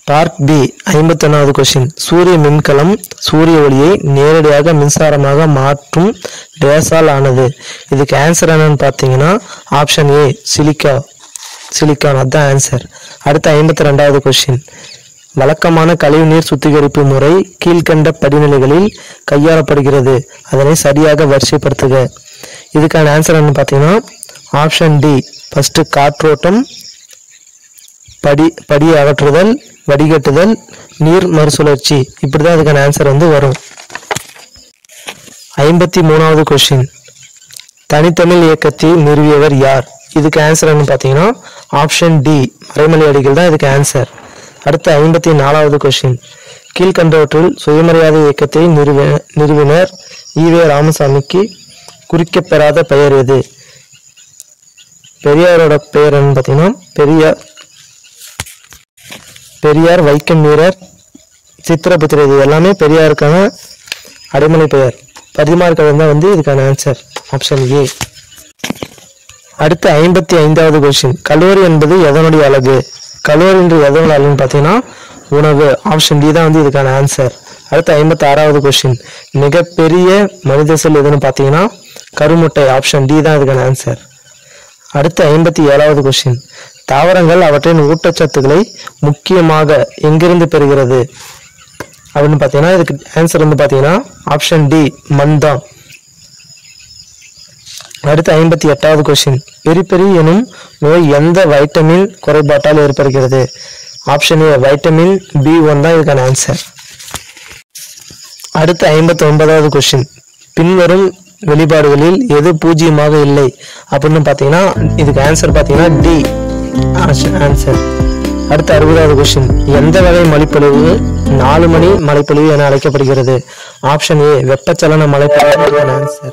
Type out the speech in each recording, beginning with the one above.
part B ஐம்பத்தொன்னாவது question சூரிய மின்கலம் சூரிய ஒளியை நேரடியாக மின்சாரமாக மாற்றும் டேஸால் ஆனது இதுக்கு ஆன்சர் என்னன்னு பார்த்தீங்கன்னா ஆப்ஷன் ஏ சிலிக்கா சிலிக்கான் அதுதான் ஆன்சர் அடுத்த ஐம்பத்தி ரெண்டாவது கொஸ்டின் வழக்கமான கழிவுநீர் சுத்திகரிப்பு முறை கீழ்கண்ட படிநிலைகளில் கையாளப்படுகிறது அதனை சரியாக வரிசைப்படுத்துக இதுக்கான ஆன்சர் என்ன பார்த்தீங்கன்னா ஆப்ஷன் டி ஃபர்ஸ்ட் காற்றோட்டம் படி படியை அகற்றுதல் வடிகட்டுதல் நீர் மறுசுழற்சி இப்படி தான் இதுக்கான ஆன்சர் வந்து வரும் ஐம்பத்தி மூணாவது கொஸ்டின் தனித்தமிழ் இயக்கத்தை நிறுவியவர் யார் இதுக்கு ஆன்சர் என்ன பார்த்தீங்கன்னா ஆப்ஷன் டி மறைமலை அடிகள் தான் இதுக்கு ஆன்சர் அடுத்த ஐம்பத்தி நாலாவது கொஸ்டின் கீழ்கண்டவற்றில் சுயமரியாதை இயக்கத்தை நிறுவ நிறுவினர் ஈவே ராமசாமிக்கு குறிக்கப்பெறாத பெயர் எது பெரியாரோட பெயர் என்னன்னு பார்த்தீங்கன்னா பெரியார் பெரியார் வைக்கம் வீரர் சித்திரபுத்திர இது எல்லாமே பெரியாருக்கான அடைமொழி பெயர் பதிமார் கடன் தான் வந்து இதுக்கான ஆன்சர் ஆப்ஷன் ஏ அடுத்து ஐம்பத்தி ஐந்தாவது கொஸ்டின் கலோரி என்பது எதனுடைய அழகு கலோரி என்று எதனுடைய அழகுன்னு பார்த்தீங்கன்னா உணவு ஆப்ஷன் டி தான் வந்து இதுக்கான ஆன்சர் அடுத்து ஐம்பத்தி ஆறாவது கொஸ்டின் மிகப்பெரிய மனித செல் எதுன்னு பார்த்தீங்கன்னா கருமுட்டை ஆப்ஷன் டி தான் இதுக்கான ஆன்சர் அடுத்து ஐம்பத்தி ஏழாவது கொஸ்டின் தாவரங்கள் அவற்றின் ஊட்டச்சத்துக்களை முக்கியமாக எங்கிருந்து பெறுகிறது அப்படின்னு பார்த்தீங்கன்னா இதுக்கு ஆன்சர் வந்து பார்த்தீங்கன்னா ஆப்ஷன் டி மண் தான் அடுத்து ஐம்பத்தி எட்டாவது கொஸ்டின் பெரிபெரி எனும் நோய் எந்த வைட்டமின் குறைபாட்டால் ஏற்படுகிறது option A vitamin B one தான் இதுக்கான ஆன்சர் அடுத்து ஐம்பத்தி ஒன்பதாவது கொஸ்டின் பின்வரும் வெளிப்பாடுகளில் எது பூஜ்ஜியமாக இல்லை அப்படின்னு பார்த்தீங்கன்னா இதுக்கு ஆன்சர் பார்த்தீங்கன்னா டி ஆன்சர் அடுத்து அறுபதாவது கொஸ்டின் எந்த வகை மழைப்பொழிவு நாலு மணி மழைப்பொழிவு என அழைக்கப்படுகிறது ஆப்ஷன் ஏ வெப்பச்சலன மழைப்பொழிவு ஆன்சர்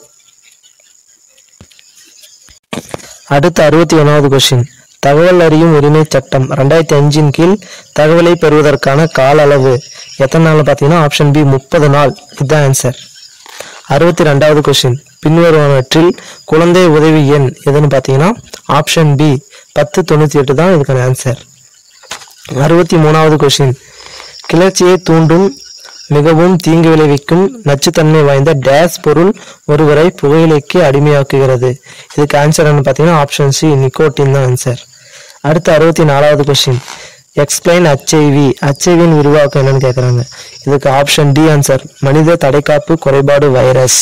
அடுத்து அறுபத்தி ஒன்றாவது கொஸ்டின் தகவல் அறியும் உரிமை சட்டம் ரெண்டாயிரத்தி அஞ்சின் கீழ் தகவலை பெறுவதற்கான கால அளவு எத்தனை நாள் பார்த்தீங்கன்னா ஆப்ஷன் பி முப்பது நாள் இதுதான் ஆன்சர் அறுபத்தி ரெண்டாவது கொஸ்டின் பின்வருவனவற்றில் குழந்தை உதவி எண் எதுன்னு பார்த்தீங்கன்னா ஆப்ஷன் பி பத்து தொண்ணூற்றி எட்டு தான் இதுக்கான ஆன்சர் அறுபத்தி மூணாவது கொஸ்டின் கிளர்ச்சியை தூண்டும் மிகவும் தீங்கு விளைவிக்கும் நச்சுத்தன்மை வாய்ந்த டேஸ் பொருள் ஒருவரை புகையிலைக்கு அடிமையாக்குகிறது இதுக்கு ஆன்சர் என்ன பார்த்தீங்கன்னா ஆப்ஷன் சி நிக்கோட்டின் தான் ஆன்சர் அடுத்து அறுபத்தி நாலாவது கொஸ்டின் எக்ஸ்பிளைன் ஹச்ஐவி ஹச்ஐவியின் விரிவாக்கம் என்னன்னு கேட்குறாங்க இதுக்கு ஆப்ஷன் டி ஆன்சர் மனித தடைக்காப்பு குறைபாடு வைரஸ்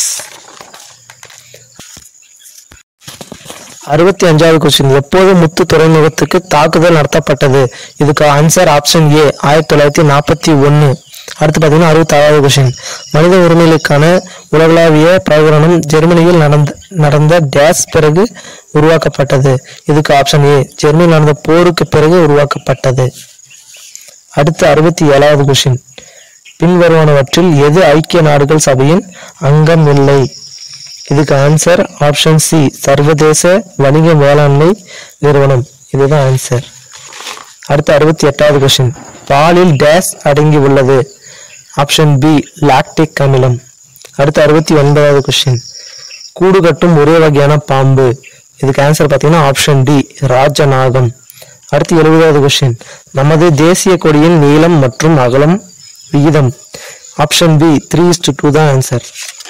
அறுபத்தி அஞ்சாவது கொஸ்டின் எப்போது முத்து துறைமுகத்துக்கு தாக்குதல் நடத்தப்பட்டது இதுக்கு ஆன்சர் ஆப்ஷன் ஏ ஆயிரத்தி தொள்ளாயிரத்தி நாற்பத்தி ஒன்று அடுத்து பார்த்தீங்கன்னா அறுபத்தி ஆறாவது கொஸ்டின் மனித உரிமைகளுக்கான உலகளாவிய பிரகடனம் ஜெர்மனியில் நடந்த நடந்த டேஸ் பிறகு உருவாக்கப்பட்டது இதுக்கு ஆப்ஷன் ஏ ஜெர்மனியில் நடந்த போருக்கு பிறகு உருவாக்கப்பட்டது அடுத்து அறுபத்தி ஏழாவது கொஸ்டின் பின்வருவனவற்றில் எது ஐக்கிய நாடுகள் சபையின் அங்கம் இல்லை இதுக்கு ஆன்சர் ஆப்ஷன் சி சர்வதேச வணிக மேலாண்மை நிறுவனம் இதுதான் ஆன்சர் அடுத்து அறுபத்தி எட்டாவது கொஸ்டின் பாலில் டேஸ் அடங்கி உள்ளது ஆப்ஷன் பி லாக்டிக் அமிலம் அடுத்து அறுபத்தி ஒன்பதாவது கொஸ்டின் கூடு கட்டும் ஒரே வகையான பாம்பு இதுக்கு ஆன்சர் பார்த்தீங்கன்னா ஆப்ஷன் டி ராஜநாகம் அடுத்து எழுபதாவது கொஸ்டின் நமது தேசிய கொடியின் நீளம் மற்றும் அகலம் விகிதம் option B three to two தான் ஆன்சர்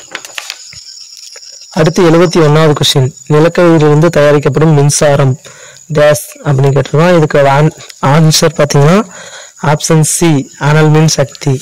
அடுத்து எழுபத்தி ஒன்றாவது கொஸ்டின் நிலக்கரியிலிருந்து தயாரிக்கப்படும் மின்சாரம் டேஸ் அப்படின்னு கேட்டிருக்கோம் இதுக்கு ஆன்சர் பார்த்தீங்கன்னா ஆப்ஷன் சி அனல் மின் சக்தி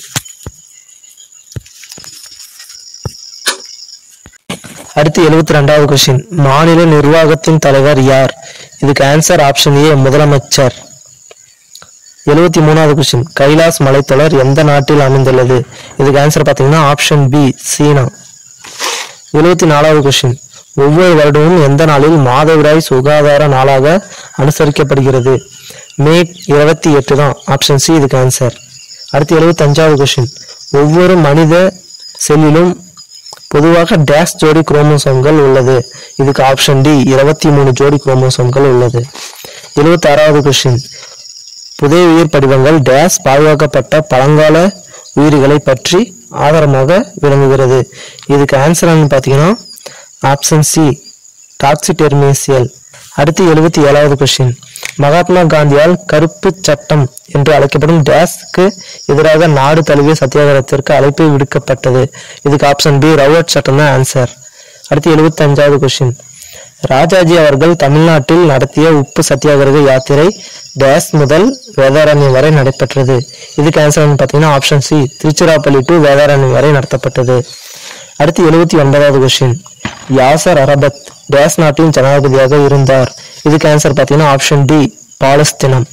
அடுத்து எழுபத்தி ரெண்டாவது கொஸ்டின் மாநில நிர்வாகத்தின் தலைவர் யார் இதுக்கு ஆன்சர் ஆப்ஷன் ஏ முதலமைச்சர் எழுபத்தி மூணாவது கொஸ்டின் கைலாஸ் மலைத்தொடர் எந்த நாட்டில் அமைந்துள்ளது இதுக்கு ஆன்சர் பார்த்தீங்கன்னா ஆப்ஷன் பி சீனா எழுபத்தி நாலாவது கொஸ்டின் ஒவ்வொரு வருடமும் எந்த நாளில் மாதவிடாய் சுகாதார நாளாக அனுசரிக்கப்படுகிறது மே இருபத்தி எட்டு தான் ஆப்ஷன் சி இதுக்கு ஆன்சர் அடுத்து எழுபத்தி அஞ்சாவது கொஸ்டின் ஒவ்வொரு மனித செல்லிலும் பொதுவாக டேஷ் ஜோடி குரோமோசோம்கள் உள்ளது இதுக்கு ஆப்ஷன் டி இருபத்தி மூணு ஜோடி குரோமோசோம்கள் உள்ளது எழுபத்தி ஆறாவது கொஸ்டின் புதிய உயிர் படிவங்கள் டேஸ் பாதுகாக்கப்பட்ட பழங்கால உயிர்களை பற்றி ஆதாரமாக விளங்குகிறது இதுக்கு ஆன்சர் என்னன்னு பார்த்தீங்கன்னா ஆப்ஷன் சி டாக்சிடெர்மேசியல் அடுத்து எழுபத்தி ஏழாவது கொஸ்டின் மகாத்மா காந்தியால் கருப்பு சட்டம் என்று அழைக்கப்படும் டேஸ்க்கு எதிராக நாடு தழுவிய சத்தியாகிரகத்திற்கு அழைப்பு விடுக்கப்பட்டது இதுக்கு ஆப்ஷன் பி ரவுட் சட்டம் தான் ஆன்சர் அடுத்து எழுபத்தி அஞ்சாவது கொஸ்டின் ராஜாஜி அவர்கள் தமிழ்நாட்டில் நடத்திய உப்பு சத்தியாகிரக யாத்திரை டேஸ் முதல் வேதாரண்யம் வரை நடைபெற்றது இதுக்கு ஆன்சர் பார்த்தீங்கன்னா option C Tiruchirappalli to Vedaranyam வரை நடத்தப்பட்டது அடுத்து எழுபத்தி ஒன்பதாவது கொஸ்டின் யாசர் அரபத் டேஸ் நாட்டின் ஜனாதிபதியாக இருந்தார் இதுக்கு ஆன்சர் பார்த்தீங்கன்னா ஆப்ஷன் டி பாலஸ்தீனம்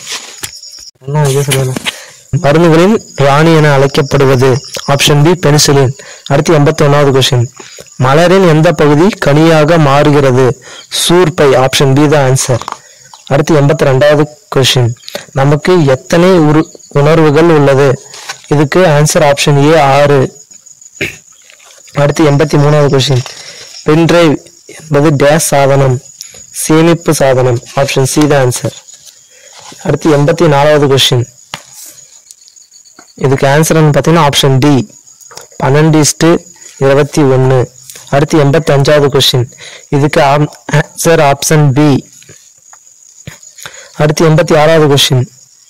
என்ன இது சொல்லணும் மருந்துகளின் ராணி என அழைக்கப்படுவது ஆப்ஷன் பி பெனிசிலின் அடுத்து எண்பத்தி ஒன்னாவது கொஸ்டின் மலரின் எந்த பகுதி கனியாக மாறுகிறது சூர்பை ஆப்ஷன் பி தான் ஆன்சர் அடுத்து எண்பத்தி ரெண்டாவது கொஸ்டின் நமக்கு எத்தனை உரு உணர்வுகள் உள்ளது இதுக்கு ஆன்சர் ஆப்ஷன் ஏ ஆறு அடுத்து எண்பத்தி மூணாவது கொஸ்டின் பென்டிரைவ் என்பது டேஸ் சாதனம் சேமிப்பு சாதனம் ஆப்ஷன் சி தான் ஆன்சர் அடுத்து எண்பத்தி நாலாவது கொஸ்டின் இதுக்கு ஆன்சர்னு பார்த்தீங்கன்னா ஆப்ஷன் டி பன்னெண்டு இஸ்டு இருபத்தி ஒன்று அடுத்து எண்பத்தி அஞ்சாவது கொஸ்டின் இதுக்கு ஆன்சர் ஆப்ஷன் பி அடுத்து எண்பத்தி ஆறாவது question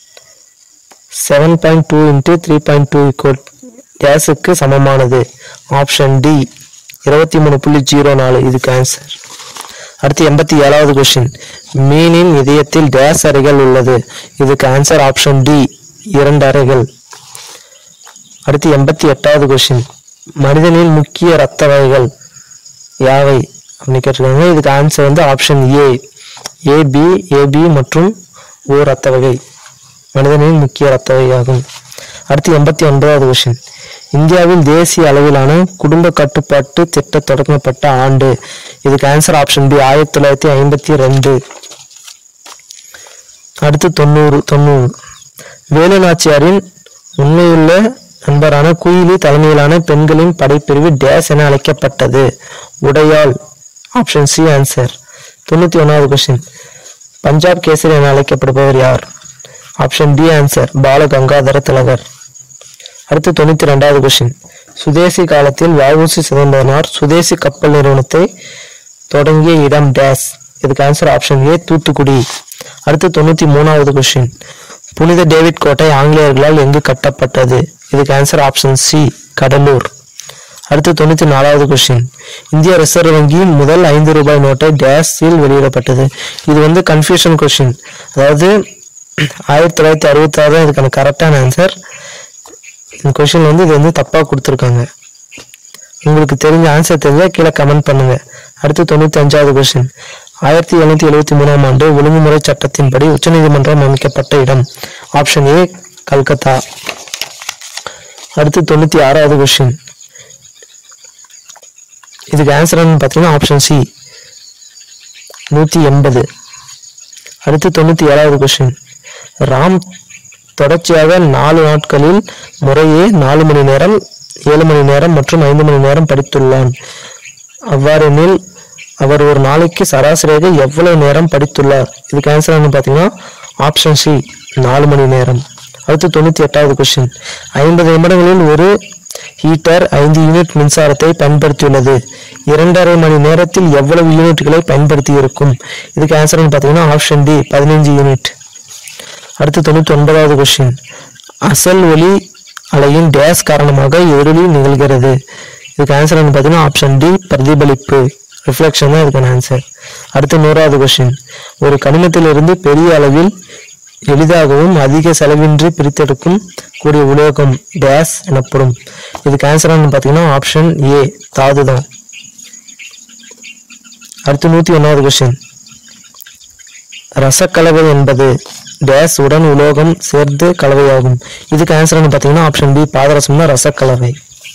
seven point two into three point two equal கேஸுக்கு சமமானது ஆப்ஷன் டி இருபத்தி மூணு புள்ளி ஜீரோ நாலு இதுக்கு ஆன்சர் அடுத்து எண்பத்தி ஏழாவது கொஸ்டின் மீனின் இதயத்தில் டேஸ் அறைகள் உள்ளது இதுக்கு ஆன்சர் ஆப்ஷன் டி இரண்டு அறைகள் அடுத்து எண்பத்தி எட்டாவது கொஸ்டின் மனிதனின் முக்கிய இரத்த வகைகள் யாவை அப்படின்னு கேட்டிருக்காங்க இதுக்கு ஆன்சர் வந்து ஆப்ஷன் ஏ ஏபி ஏபி மற்றும் ஓ ரத்த வகை மனிதனின் முக்கிய ரத்த வகையாகும் அடுத்து எண்பத்தி ஒன்பதாவது கொஸ்டின் இந்தியாவில் தேசிய அளவிலான குடும்ப கட்டுப்பாட்டு திட்டம் தொடங்கப்பட்ட ஆண்டு இதுக்கு ஆன்சர் ஆப்ஷன் பி ஆயிரத்தி தொள்ளாயிரத்தி ஐம்பத்தி ரெண்டு அடுத்து தொண்ணூறு தொண்ணூறு வேலு நாச்சியாரின் உண்மையுள்ள நண்பரான குயிலி தலைமையிலான பெண்களின் படைப்பிரிவு டேஸ் என அழைக்கப்பட்டது உடையாள் ஆப்ஷன் சி ஆன்சர் தொண்ணூத்தி ஒன்றாவது கொஸ்டின் பஞ்சாப் கேசரி என அழைக்கப்படுபவர் யார் option B answer Bala Gangadhara Tilak அடுத்து தொண்ணூத்தி ரெண்டாவது கொஸ்டின் சுதேசி காலத்தில் வஉசி சிதம்பரனார் சுதேசி கப்பல் நிறுவனத்தை தொடங்கிய இடம் டேஸ் இதுக்கு ஆன்சர் ஆப்ஷன் ஏ தூத்துக்குடி அடுத்து தொண்ணூத்தி மூணாவது கொஸ்டின் புனித டேவிட் கோட்டை ஆங்கிலேயர்களால் எங்கு கட்டப்பட்டது இதுக்கு ஆன்சர் ஆப்ஷன் சி கடலூர் அடுத்து தொண்ணூத்தி நாலாவது கொஸ்டின் இந்திய ரிசர்வ் வங்கியின் முதல் ஐந்து ரூபாய் நோட்டை டேஸில் வெளியிடப்பட்டது இது வந்து கன்ஃபியூஷன் கொஸ்டின் அதாவது ஆயிரத்தி தொள்ளாயிரத்தி அறுபத்தி ஆறு இதுக்கான கரெக்டான ஆன்சர் இந்த கொஸ்டின் வந்து இது வந்து தப்பா கொடுத்துருக்காங்க உங்களுக்கு தெரிஞ்ச ஆன்சர் தெரிஞ்சா கீழே கமெண்ட் பண்ணுங்க அடுத்து தொண்ணூத்தி அஞ்சாவது கொஸ்டின் ஆயிரத்தி எழுநூத்தி எழுபத்தி மூணாம் ஆண்டு ஒழுங்குமுறை சட்டத்தின்படி உச்சநீதிமன்றம் அமைக்கப்பட்ட இடம் ஆப்ஷன் ஏ கல்கத்தா அடுத்து தொண்ணூத்தி ஆறாவது கொஸ்டின் இதுக்கு ஆன்சர்னு பார்த்தீங்கன்னா ஆப்ஷன் சி நூற்றி எண்பது அடுத்து தொண்ணூற்றி ஏழாவது கொஸ்டின் ராம் தொடர்ச்சியாக நாலு நாட்களில் முறையே நாலு மணி நேரம் ஏழு மணி நேரம் மற்றும் ஐந்து மணி நேரம் படித்துள்ளான் அவ்வாறெனில் அவர் ஒரு நாளைக்கு சராசரியாக எவ்வளவு நேரம் படித்துள்ளார் இதுக்கு ஆன்சர் என்ன பார்த்தீங்கன்னா ஆப்ஷன் சி நாலு மணி நேரம் அடுத்து தொண்ணூற்றி எட்டாவது கொஸ்டின் ஐம்பது நிமிடங்களில் ஒரு ஹீட்டர் ஐந்து யூனிட் மின்சாரத்தை பயன்படுத்தியுள்ளது இரண்டரை மணி நேரத்தில் எவ்வளவு யூனிட்களை பயன்படுத்தி இருக்கும் இதுக்கு ஆன்சர் பார்த்தீங்கன்னா ஆப்ஷன் டி பதினைஞ்சு யூனிட் அடுத்து தொண்ணூற்றி ஒன்பதாவது கொஸ்டின் அசல் ஒளி அலையின் டேஸ் காரணமாக எதிரொலி நிகழ்கிறது இதுக்கு ஆன்சர் பார்த்தீங்கன்னா ஆப்ஷன் டி பிரதிபலிப்பு ரிஃப்ளெக்ஷன் தான் இதுக்கான ஆன்சர் அடுத்து நூறாவது கொஸ்டின் ஒரு கனிமத்திலிருந்து பெரிய அளவில் எளிதாகவும் அதிக செலவின்றி பிரித்தெடுக்கும் கூடிய உலோகம் டேஸ் எனப்படும் இதுக்கு ஆன்சர் பார்த்தீங்கன்னா ஆப்ஷன் ஏ தாது தான் அடுத்து நூற்றி ஒன்றாவது கொஸ்டின் ரசக்கலவை என்பது டேஸ் உடன் உலோகம் சேர்ந்து கலவையாகும் இதுக்கு ஆன்சர்னு பார்த்தீங்கன்னா ஆப்ஷன் பி பாதரசம் தான் ரசக்கலவை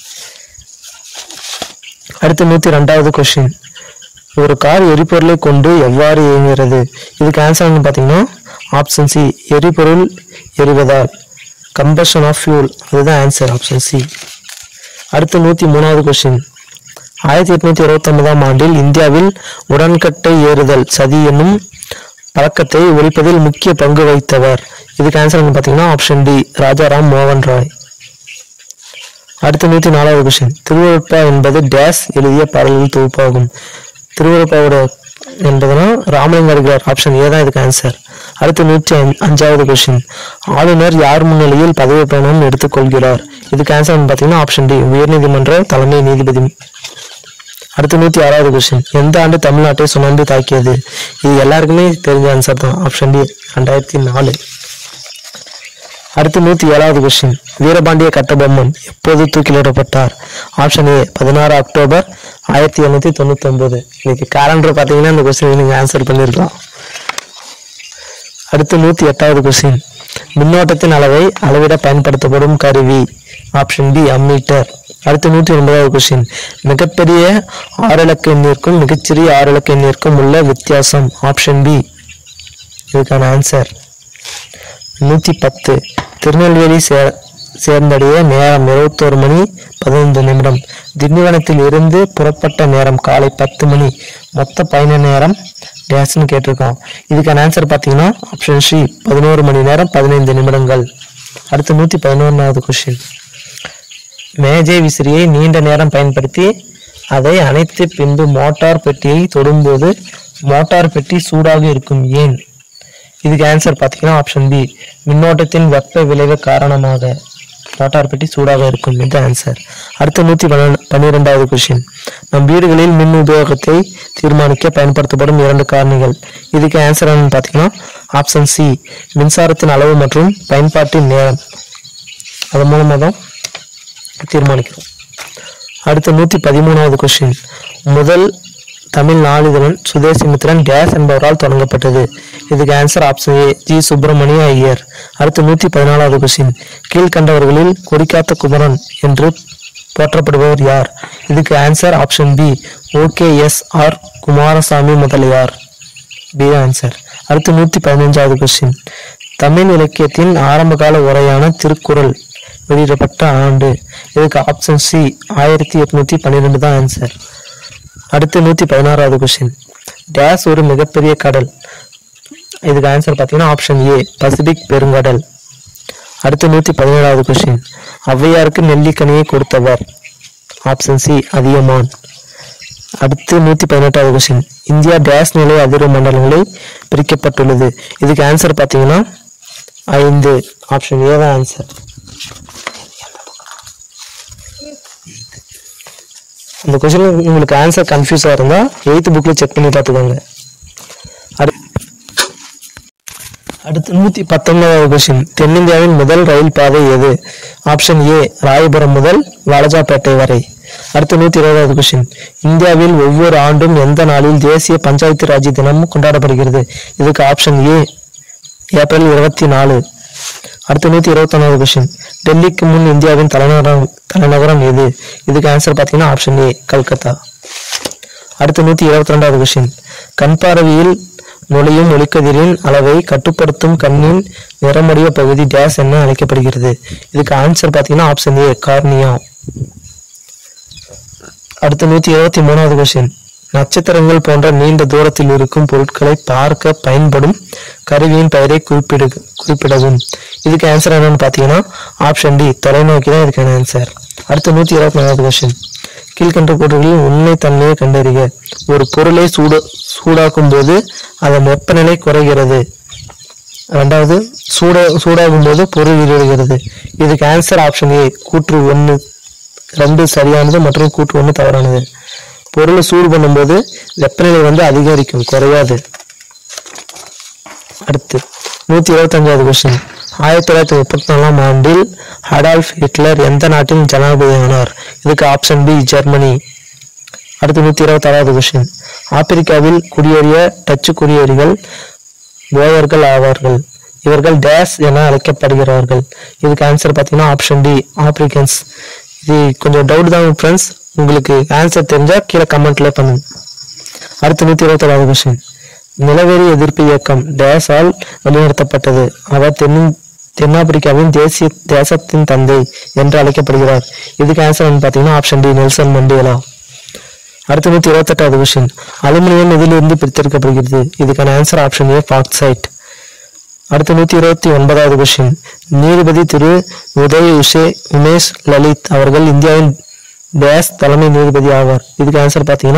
அடுத்து நூற்றி ரெண்டாவது கொஸ்டின் ஒரு கார் எரிபொருளை கொண்டு எவ்வாறு இயங்குகிறது இதுக்கு ஆன்சர்னு பார்த்தீங்கன்னா ஆப்ஷன் சி எரிபொருள் எரிவதால் கம்பஷன் ஆஃப் ஃபியூல் அதுதான் ஆன்சர் ஆப்ஷன் சி அடுத்து நூற்றி மூணாவது கொஸ்டின் ஆயிரத்தி எட்நூத்தி இருபத்தொன்பதாம் ஆண்டில் இந்தியாவில் உடன்கட்டை ஏறுதல் சதி என்னும் பழக்கத்தை ஒழிப்பதில் முக்கிய பங்கு வகித்தவர் இதுக்கு ஆன்சர் பார்த்தீங்கன்னா ஆப்ஷன் டி ராஜாராம் மோகன் ராய் அடுத்து நூற்றி நாலாவது கொஸ்டின் திருவருட்பா என்பது டேஸ் எழுதிய பாடல்கள் தொகுப்பாகும் திருவருட்பாவோட என்பதுனா ராமலிங்க அடிகளார் ஆப்ஷன் ஏ தான் இதுக்கு ஆன்சர் அடுத்து நூற்றி அஞ்- அஞ்சாவது கொஸ்டின் ஆளுநர் யார் முன்னிலையில் பதவி பிரமாணம் எடுத்துக்கொள்கிறார் இதுக்கு ஆன்சர் பார்த்தீங்கன்னா ஆப்ஷன் டி உயர்நீதிமன்ற தலைமை நீதிபதி அடுத்து நூத்தி ஆறாவது கொஸ்டின் எந்த ஆண்டு தமிழ்நாட்டை சுமந்து தாக்கியது இது எல்லாருக்குமே தெரிஞ்ச ஆன்சர் தான் ஆப்ஷன் டி ரெண்டாயிரத்தி நாலு அடுத்து நூத்தி ஏழாவது கொஸ்டின் வீரபாண்டிய கட்டபொம்மன் எப்போது தூக்கிலிடப்பட்டார் ஆப்ஷன் ஏ பதினாறு அக்டோபர் ஆயிரத்தி எழுநூத்தி தொண்ணூத்தி ஒன்பது இன்னைக்கு கேலண்டர் பார்த்தீங்கன்னா இந்த கொஸ்டின் நீங்க ஆன்சர் பண்ணிருக்கலாம் அடுத்து நூத்தி எட்டாவது கொஸ்டின் மின்னோட்டத்தின் அளவை அளவிட பயன்படுத்தப்படும் கருவி ஆப்ஷன் பி அம்மீட்டர் அடுத்து நூத்தி ஒன்பதாவது கொஸ்டின் மிகப்பெரிய ஆறிலக்க எண்ணிற்கும் மிகச்சிறிய ஆறிலக்க எண்ணிற்கும் உள்ள வித்தியாசம் ஆப்ஷன் பி இதுக்கான ஆன்சர் நூத்தி பத்து திருநெல்வேலி சே சேர்ந்தடைய நேரம் இருபத்தோரு மணி பதினைந்து நிமிடம் திண்டிவனத்தில் இருந்து புறப்பட்ட நேரம் காலை பத்து மணி மொத்த பயண நேரம் டேஸ்னு கேட்டிருக்கோம் இதுக்கான ஆன்சர் பார்த்தீங்கன்னா ஆப்ஷன் சி பதினோரு மணி நேரம் பதினைந்து நிமிடங்கள் அடுத்து நூற்றி பதினொன்றாவது கொஸ்டின் மேஜை விசிறியை நீண்ட நேரம் பயன்படுத்தி அதை அணைத்து பின்பு மோட்டார் பெட்டியை தொடும்போது மோட்டார் பெட்டி சூடாக இருக்கும் ஏன் இதுக்கு ஆன்சர் பார்த்தீங்கன்னா ஆப்ஷன் பி மின்னோட்டத்தின் வெப்ப விளைவு காரணமாக மோட்டார் பெட்டி சூடாக இருக்கும் இது ஆன்சர் அடுத்த நூற்றி பன்னிரெண்டாவது கொஸ்டின் நம் வீடுகளில் மின் உபயோகத்தை தீர்மானிக்க பயன்படுத்தப்படும் இரண்டு காரணிகள் இதுக்கு ஆன்சர் என்னன்னு பார்த்தீங்கன்னா ஆப்ஷன் சி மின்சாரத்தின் அளவு மற்றும் பயன்பாட்டின் நேரம் அது மூலமாக தான் தீர்மானிக்கிறோம் அடுத்து நூற்றி பதிமூணாவது கொஸ்டின் முதல் தமிழ் நாளிதழன் சுதேசிமித்திரன் டேஸ் என்பவரால் தொடங்கப்பட்டது இதுக்கு answer option A G Subramania Iyer அடுத்து நூற்றி பதினாலாவது கொஸ்டின் கீழ்கண்டவர்களில் கொடிக்காத்த குமரன் என்று போற்றப்படுபவர் யார் இதுக்கு answer option B okay S R Kumaraswamy Mudaliar B answer அடுத்து நூற்றி பதினஞ்சாவது கொஸ்டின் தமிழ் இலக்கியத்தின் ஆரம்பகால உரையான திருக்குறள் வெளியிடப்பட்ட ஆண்டு இதுக்கு ஆப்ஷன் சி ஆயிரத்தி எட்நூத்தி பன்னிரெண்டு தான் ஆன்சர் அடுத்து நூற்றி பதினாறாவது கொஸ்டின் டேஸ் ஒரு மிகப்பெரிய கடல் இதுக்கு ஆன்சர் பார்த்தீங்கன்னா ஆப்ஷன் ஏ பசிபிக் பெருங்கடல் அடுத்து நூற்றி பதினேழாவது கொஸ்டின் ஔவையாருக்கு நெல்லிக்கனியை கொடுத்தவர் ஆப்ஷன் சி அதியமான் அடுத்து நூற்றி பதினெட்டாவது கொஸ்டின் இந்தியா டேஸ் நிலை அதிர்வு மண்டலங்களில் பிரிக்கப்பட்டுள்ளது இதுக்கு ஆன்சர் பார்த்தீங்கன்னா ஐந்து ஆப்ஷன் ஏ தான் ஆன்சர் இந்த கொஸ்டின் உங்களுக்கு ஆன்சர் கன்ஃபியூஸாக இருந்தால் எயித்து புக்கில் செக் பண்ணி பார்த்துக்கோங்க அடு அடுத்து நூற்றி பத்தொன்பதாவது கொஸ்டின் தென்னிந்தியாவின் முதல் ரயில் பாதை எது ஆப்ஷன் ஏ ராயபுரம் முதல் வாலஜாப்பேட்டை வரை அடுத்து நூற்றி இருபதாவது கொஸ்டின் இந்தியாவில் ஒவ்வொரு ஆண்டும் எந்த நாளில் தேசிய பஞ்சாயத்து ராஜ் தினம் கொண்டாடப்படுகிறது இதுக்கு ஆப்ஷன் ஏ ஏப்ரல் இருபத்தி நாலு அடுத்து நூற்றி இருபத்தொன்னாவது கொஸ்டின் டெல்லிக்கு முன் இந்தியாவின் தலைநகரம் தலைநகரம் எது இதுக்கு ஆன்சர் பார்த்தீங்கன்னா ஆப்ஷன் ஏ கல்கத்தா அடுத்து நூற்றி இருபத்தி ரெண்டாவது கொஸ்டின் கண் பார்வையில் நுழையும் ஒளிக்கதிரின் அளவை கட்டுப்படுத்தும் கண்ணின் நிறமுடைய பகுதி டேஸ் என அழைக்கப்படுகிறது இதுக்கு ஆன்சர் பார்த்தீங்கன்னா ஆப்ஷன் ஏ கார்னியா அடுத்து நூற்றி இருபத்தி மூணாவது கொஸ்டின் நட்சத்திரங்கள் போன்ற நீண்ட தூரத்தில் இருக்கும் பொருட்களை பார்க்க பயன்படும் கருவியின் பெயரை குறிப்பிடு குறிப்பிடவும் இதுக்கு ஆன்சர் என்னன்னு பார்த்தீங்கன்னா ஆப்ஷன் டி தொலைநோக்கி தான் இதுக்கான ஆன்சர் அடுத்து நூற்றி இருபத்தி நாலாவது கொஸ்டின் கீழ்கண்ட கூற்றுகளில் உண்மை தன்மையை கண்டறிக ஒரு பொருளை சூடு சூடாக்கும் போது அதன் வெப்பநிலை குறைகிறது ரெண்டாவது சூட சூடாகும் போது பொருள் வெளியிடுகிறது இதுக்கு ஆன்சர் ஆப்ஷன் ஏ கூற்று ஒன்று ரெண்டு சரியானது மற்றும் கூற்று ஒன்று தவறானது பொருளை சூடு பண்ணும்போது வெப்பநிலை வந்து அதிகரிக்கும் குறையாது அடுத்து நூற்றி இருபத்தஞ்சாவது கொஸ்டின் ஆயிரத்தி தொள்ளாயிரத்தி முப்பத்தி நாலாம் ஆண்டில் அடால்ஃப் ஹிட்லர் எந்த நாட்டின் ஜனாதிபதி ஆனார் இதுக்கு ஆப்ஷன் பி ஜெர்மனி அடுத்து நூற்றி இருபத்தாறாவது கொஸ்டின் ஆப்பிரிக்காவில் குடியேறிய டச்சு குடியேறிகள் போயர்கள் ஆவார்கள் இவர்கள் டேஸ் என அழைக்கப்படுகிறார்கள் இதுக்கு ஆன்சர் பார்த்தீங்கன்னா ஆப்ஷன் டி ஆப்பிரிக்கன்ஸ் இது கொஞ்சம் டவுட் தான் ஃப்ரெண்ட்ஸ் உங்களுக்கு ஆன்சர் தெரிஞ்சால் கீழே கமெண்ட்ல பண்ணுங்க அடுத்து நூற்றி இருபத்தேழாவது கொஸ்டின் நிலவெறி எதிர்ப்பு இயக்கம் டேஸால் வழிநடத்தப்பட்டது அவர் தென்னின் தென்னாப்பிரிக்காவின் தேசிய தேசத்தின் தந்தை என்று அழைக்கப்படுகிறார் இதுக்கு ஆன்சர் பார்த்தீங்கன்னா ஆப்ஷன் டி நெல்சன் மண்டேலா அடுத்து நூற்றி இருபத்தெட்டாவது கொஸ்டின் அலுமினியம் இதிலிருந்து பிரித்தெடுக்கப்படுகிறது இதுக்கான ஆன்சர் ஆப்ஷன் ஏ பாக்சைட் அடுத்து நூற்றி இருபத்தி ஒன்பதாவது கொஸ்டின் நீதிபதி திரு உதய் உஷே உமேஷ் லலித் அவர்கள் இந்தியாவின் டேஸ் தலைமை நீதிபதி ஆவார் இதுக்கு ஆன்சர் பார்த்தீங்கன்னா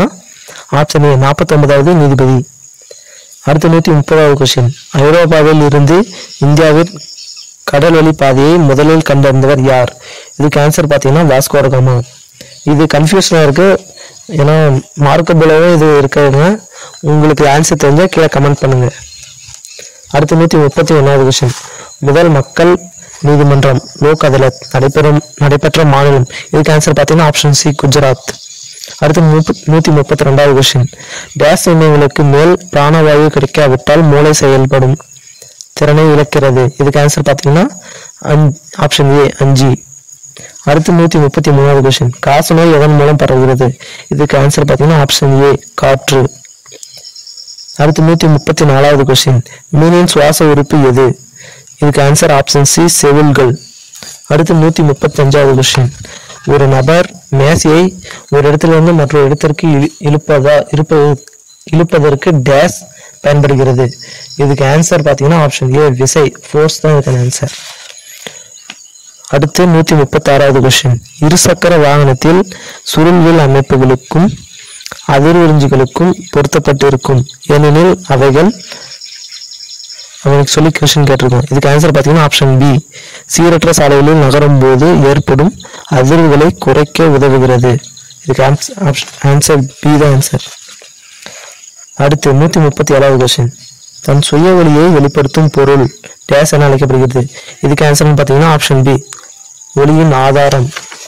ஆப்ஷன் ஏ நாற்பத்தொன்பதாவது நீதிபதி அடுத்து நூற்றி முப்பதாவது கொஸ்டின் ஐரோப்பாவில் இருந்து இந்தியாவின் கடல் வழி பாதையை முதலில் கண்டறிந்தவர் யார் இதுக்கு ஆன்சர் பார்த்தீங்கன்னா வாஸ்கோடகாமா இது கன்ஃபியூஷனாக இருக்கு ஏன்னா மார்க்கபுளாகவும் இது இருக்குதுங்க உங்களுக்கு ஆன்சர் தெரிஞ்சால் கீழே கமெண்ட் பண்ணுங்க அடுத்து நூற்றி முப்பத்தி ஒன்றாவது கொஸ்டின் முதல் மக்கள் நீதிமன்றம் லோக் அதாலத் நடைபெறும் நடைபெற்ற மாநிலம் இதுக்கு ஆன்சர் பார்த்தீங்கன்னா ஆப்ஷன் சி குஜராத் அடுத்து முப்ப- நூற்றி முப்பத்தி ரெண்டாவது கொஸ்டின் டேஸ் எண்ணெய்களுக்கு மேல் பிராணவாயு கிடைக்காவிட்டால் மூளை செயல்படும் திறனை இழக்கிறது இதுக்கு ஆன்சர் பார்த்தீங்கன்னா ஆப்ஷன் ஏ அஞ்சு அடுத்து நூற்றி முப்பத்தி மூணாவது கொஸ்டின் காசநோய் எதன் மூலம் பரவுகிறது இதுக்கு ஆன்சர் பார்த்தீங்கன்னா ஆப்ஷன் ஏ காற்று அடுத்து நூற்றி முப்பத்தி நாலாவது கொஸ்டின் மீனின் சுவாச உறுப்பு எது இதுக்கு ஆன்சர் ஆப்ஷன் சி செவில்கள் அடுத்து நூற்றி முப்பத்தஞ்சாவது கொஸ்டின் ஒரு நபர் மேசையை ஒரு இடத்திலிருந்து மற்றொரு இடத்திற்கு இழு- இழுப்பதா இருப்பது இழுப்பதற்கு டேஸ் பயன்படுகிறது இதுக்கு ஆன்சர் பார்த்தீங்கன்னா ஆப்ஷன் ஏ விசை ஃபோர்ஸ் தான் இதுக்கான ஆன்சர் அடுத்து நூற்றி முப்பத்தாறாவது கொஸ்டின் இருசக்கர வாகனத்தில் சுருள்வில் அமைப்புகளுக்கும் அதிர்வெஞ்சிகளுக்கும் பொருத்தப்பட்டிருக்கும் ஏனெனில் அவைகள் அவனுக்கு சொல்லி கொஸ்டின் கேட்டிருக்கோம் இதுக்கு ஆன்சர் பார்த்தீங்கன்னா ஆப்ஷன் பி சீரற்ற சாலைகளில் நகரும் போது ஏற்படும் அதிர்வுகளை குறைக்க உதவுகிறது இதுக்கு ஆன்சர் பி தான் ஆன்சர் அடுத்து நூற்றி முப்பத்தி ஏழாவது கொஸ்டின் தன் சுய ஒளியை வெளிப்படுத்தும் பொருள் டேஸ் என அழைக்கப்படுகிறது இதுக்கு ஆன்சர்னு பார்த்தீங்கன்னா ஆப்ஷன் பி ஒளியின் ஆதாரம்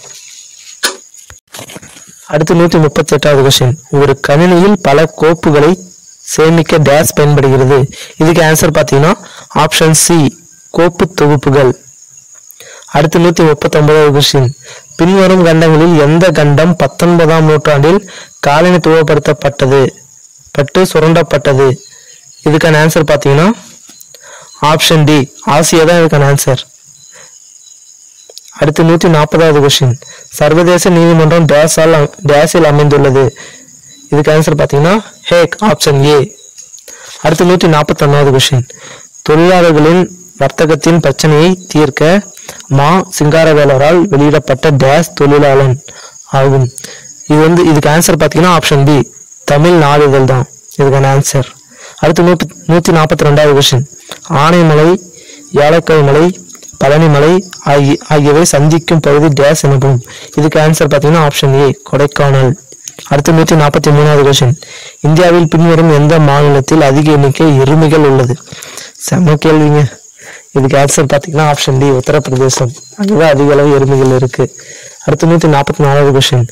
அடுத்து நூற்றி முப்பத்தி எட்டாவது கொஸ்டின் ஒரு கணினியில் பல கோப்புகளை சேமிக்க டேஸ் பயன்படுகிறது இதுக்கு ஆன்சர் பார்த்தீங்கன்னா ஆப்ஷன் சி கோப்பு தொகுப்புகள் அடுத்து நூற்றி முப்பத்தொன்பதாவது கொஸ்டின் பின்வரும் கண்டங்களில் எந்த கண்டம் பத்தொன்பதாம் நூற்றாண்டில் காலனித்துவப்படுத்தப்பட்டது பட்டு சுரண்டப்பட்டது இதுக்கான ஆன்சர் பார்த்தீங்கன்னா ஆப்ஷன் டி ஆசியா தான் இதுக்கான ஆன்சர் அடுத்து நூற்றி நாற்பதாவது கொஸ்டின் சர்வதேச நீதிமன்றம் டேஸால் அ- டேஸில் அமைந்துள்ளது இதுக்கு ஆன்சர் பார்த்தீங்கன்னா ஹேக் ஆப்ஷன் ஏ அடுத்து நூற்றி நாற்பத்தொன்னாவது கொஸ்டின் தொழிலாளர்களின் வர்த்தகத்தின் பிரச்சனையை தீர்க்க மா சிங்காரவேலரால் வெளியிடப்பட்ட டேஸ் தொழிலாளன் ஆகும் இது வந்து இதுக்கு ஆன்சர் பார்த்தீங்கன்னா ஆப்ஷன் பி தமிழ் நாளிதழ் தான் இதுக்கான ஆன்சர் அடுத்து நூற்றி நூற்றி நாற்பத்தி ரெண்டாவது கொஸ்டின் ஆனைமலை ஏலக்காய் மலை பழனிமலை ஆகிய ஆகியவை சந்திக்கும் பகுதி டேஸ் எனப்படும் இதுக்கு ஆன்சர் பார்த்தீங்கன்னா ஆப்ஷன் ஏ கொடைக்கானல் அடுத்து நூற்றி நாற்பத்தி மூணாவது கொஸ்டின் இந்தியாவில் பின்வரும் எந்த மாநிலத்தில் அதிக எண்ணிக்கை எருமைகள் உள்ளது செம்ம கேள்விங்க இதுக்கு ஆன்சர் பார்த்தீங்கன்னா ஆப்ஷன் டி உத்தரப்பிரதேசம் அங்கதான் அதிக அளவு எருமைகள் இருக்கு அடுத்து நூற்றி நாற்பத்தி நாலாவது கொஸ்டின்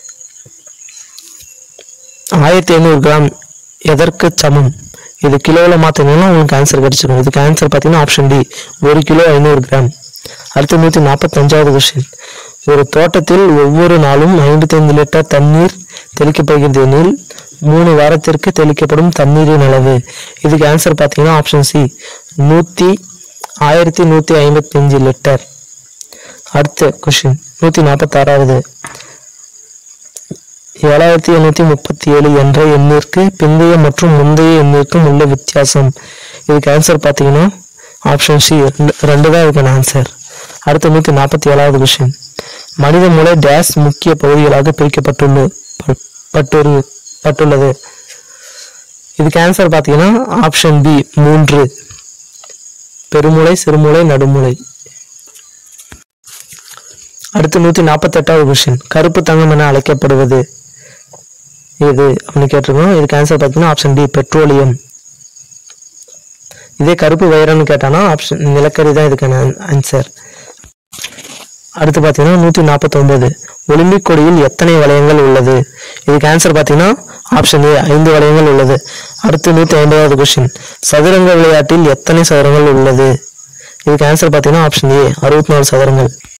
ஆயிரத்தி ஐநூறு கிராம் எதற்கு சமம் இது கிலோவில் மாற்றினீங்கன்னா உங்களுக்கு ஆன்சர் கிடைச்சிடும் இதுக்கு ஆன்சர் பார்த்தீங்கன்னா ஆப்ஷன் டி ஒரு கிலோ ஐநூறு கிராம் அடுத்து நூற்றி நாற்பத்தஞ்சாவது கொஸ்டின் ஒரு தோட்டத்தில் ஒவ்வொரு நாளும் ஐம்பத்தைந்து லிட்டர் தண்ணீர் தெளிக்கப்படுகிறது எனில் மூணு வாரத்திற்கு தெளிக்கப்படும் தண்ணீரின் அளவு இதுக்கு ஆன்சர் பார்த்தீங்கன்னா ஆப்ஷன் சி நூற்றி ஆயிரத்தி நூற்றி ஐம்பத்தஞ்சு லிட்டர் அடுத்த கொஸ்டின் நூற்றி நாற்பத்தாறாவது ஏழாயிரத்தி எண்ணூற்றி முப்பத்தி ஏழு என்ற எண்ணிற்கு பிந்தைய மற்றும் முந்தைய எண்ணிற்கும் உள்ள வித்தியாசம் இதுக்கு ஆன்சர் பார்த்தீங்கன்னா ஆப்ஷன் சி ரெண்டு தான் இதுக்கான ஆன்சர் அடுத்து நூற்றி நாற்பத்தி ஏழாவது கொஸ்டின் மனித மூளை டேஸ் முக்கிய பகுதிகளாக பிரிக்கப்பட்டுள்ளது ப- பட்டுரு பட்டுள்ளது இதுக்கு ஆன்சர் பார்த்தீங்கன்னா ஆப்ஷன் பி மூன்று பெருமூளை சிறுமூளை நடுமூளை அடுத்து நூற்றி நாற்பத்தெட்டாவது கொஸ்டின் கருப்பு தங்கம் என அழைக்கப்படுவது இது அப்படின்னு கேட்டிருக்கோம் இதுக்கு ஆன்சர் பார்த்தீங்கன்னா ஆப்ஷன் டி பெட்ரோலியம் இதே கருப்பு வைரம்னு கேட்டானா ஆப்ஷன் நிலக்கரி தான் இதுக்கான ஆன்சர் அடுத்து பார்த்தீங்கன்னா நூற்றி நாற்பத்தொன்பது ஒலிம்பிக் கொடியில் எத்தனை வளையங்கள் உள்ளது இதுக்கு ஆன்சர் பார்த்தீங்கன்னா ஆப்ஷன் ஏ ஐந்து வளையங்கள் உள்ளது அடுத்து நூற்றி ஐம்பதாவது கொஸ்டின் சதுரங்க விளையாட்டில் எத்தனை சதுரங்கள் உள்ளது இதுக்கு ஆன்சர் பார்த்தீங்கன்னா ஆப்ஷன் ஏ அறுபத்தி நாலு சதுரங்கள்